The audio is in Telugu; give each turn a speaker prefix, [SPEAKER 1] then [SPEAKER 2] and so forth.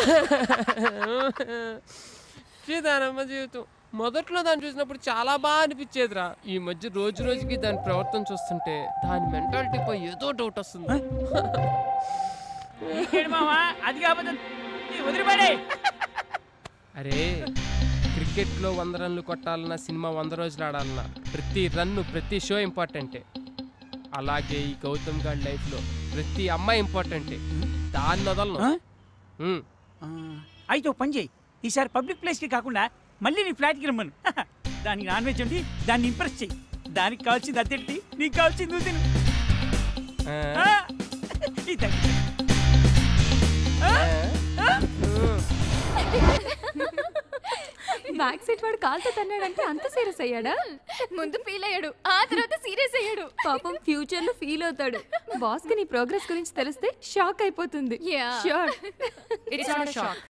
[SPEAKER 1] దానమ్మ జీవితం మొదట్లో దాన్ని చూసినప్పుడు చాలా బాగా అనిపించేదిరా ఈ మధ్య రోజు రోజుకి దాని ప్రవర్తన చూస్తుంటే దాని మెంటాలిటీపై ఏదో డౌట్ వస్తుంది
[SPEAKER 2] ఏంటి మావా అది కాకపోతే నీ వదిలిపడే
[SPEAKER 1] అరే క్రికెట్లో వంద రన్లు కొట్టాలన్నా సినిమా వంద రోజులు ఆడాలన్నా ప్రతి రన్ను ప్రతి షో ఇంపార్టెంటే అలాగే ఈ గౌతమ్ గారి లైఫ్లో ప్రతి అమ్మాయి ఇంపార్టెంటే దాన్ని వదలను
[SPEAKER 2] ఆ?
[SPEAKER 1] ఉమ్.
[SPEAKER 2] అయితే ఓ పని చేయి ఈసారి పబ్లిక్ ప్లేస్కి కాకుండా మళ్ళీ నీ ఫ్లాట్కి రమ్మను దానికి నాన్ వెజ్ ఉండి దాన్ని ఇంప్రెస్ చేయి దానికి కావాల్సింది అద్దెట్టి నీకు కావాల్సింది నువ్వు తిను
[SPEAKER 1] ఆ?
[SPEAKER 2] ఆ? ఈ తగ్గి. ఆ? ఆ?
[SPEAKER 1] ఉమ్.
[SPEAKER 3] బ్యాక్ సీట్ వాడు కాల్తో తన్నాడంటే అంత సీరియస్ అయ్యాడా
[SPEAKER 4] ముందు ఫీల్ అయ్యాడు ఆ తర్వాత సీరియస్ అయ్యాడు
[SPEAKER 3] పాపం ఫ్యూచర్ లో ఫీల్ అవుతాడు బాస్ కి నీ ప్రోగ్రెస్ గురించి తెలిస్తే షాక్ అయిపోతుంది
[SPEAKER 4] Yeah.
[SPEAKER 3] Sure
[SPEAKER 4] it's not shock